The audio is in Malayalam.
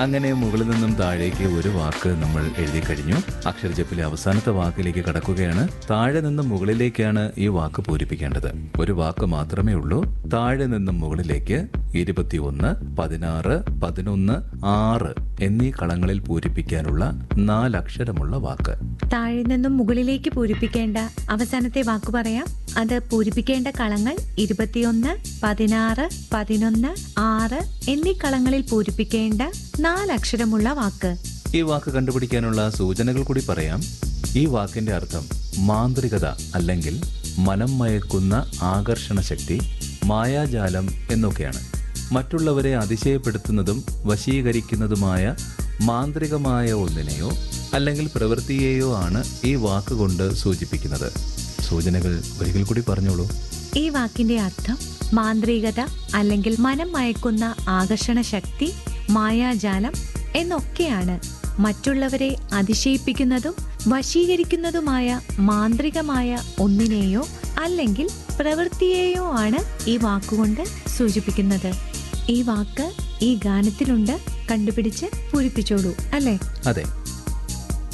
അങ്ങനെ മുകളിൽ നിന്നും താഴേക്ക് ഒരു വാക്ക് നമ്മൾ എഴുതി കഴിഞ്ഞു അക്ഷരജപ്പിലെ അവസാനത്തെ വാക്കിലേക്ക് കടക്കുകയാണ് താഴെ നിന്നും മുകളിലേക്കാണ് ഈ വാക്ക് പൂരിപ്പിക്കേണ്ടത് ഒരു വാക്ക് മാത്രമേ ഉള്ളൂ താഴെ നിന്നും മുകളിലേക്ക് ഇരുപത്തിയൊന്ന് പതിനാറ് പതിനൊന്ന് ആറ് എന്നീ കളങ്ങളിൽ പൂരിപ്പിക്കാനുള്ള നാലക്ഷരമുള്ള വാക്ക് താഴെ നിന്നും മുകളിലേക്ക് പൂരിപ്പിക്കേണ്ട അവസാനത്തെ വാക്ക് പറയാം അത് പൂരിപ്പിക്കേണ്ട കളങ്ങൾ ഇരുപത്തിയൊന്ന് പതിനാറ് പതിനൊന്ന് ആറ് എന്നീ കളങ്ങളിൽ പൂരിപ്പിക്കേണ്ട നാലക്ഷരമുള്ള വാക്ക് ഈ വാക്ക് കണ്ടുപിടിക്കാനുള്ള സൂചനകൾ കൂടി പറയാം ഈ വാക്കിന്റെ അർത്ഥം മാന്ത്രികത അല്ലെങ്കിൽ മനം മയക്കുന്ന ആകർഷണ ശക്തി മായാജാലം എന്നൊക്കെയാണ് മറ്റുള്ളവരെ അതിശയപ്പെടുത്തുന്നതും വശീകരിക്കുന്നതുമായ മാന്ത്രികമായ ഒന്നിനെയോ അല്ലെങ്കിൽ പ്രവൃത്തിയെയോ ആണ് ഈ വാക്കുകൊണ്ട് സൂചിപ്പിക്കുന്നത് സൂചനകൾ ഒരിക്കൽ കൂടി പറഞ്ഞോളൂ ഈ വാക്കിന്റെ അർത്ഥം മാന്ത്രികത അല്ലെങ്കിൽ മനം മയക്കുന്ന ആകർഷണ ശക്തി മായാജാലം എന്നൊക്കെയാണ് മറ്റുള്ളവരെ അതിശയിപ്പിക്കുന്നതും വശീകരിക്കുന്നതുമായ മാന്ത്രികമായ ഒന്നിനെയോ അല്ലെങ്കിൽ പ്രവൃത്തിയെയോ ആണ് ഈ വാക്കുകൊണ്ട് സൂചിപ്പിക്കുന്നത് ഈ വാക്ക് ഈ ഗാനത്തിലുണ്ട് കണ്ടുപിടിച്ച് പൂരിപ്പിച്ചോളൂ അല്ലേ അതെ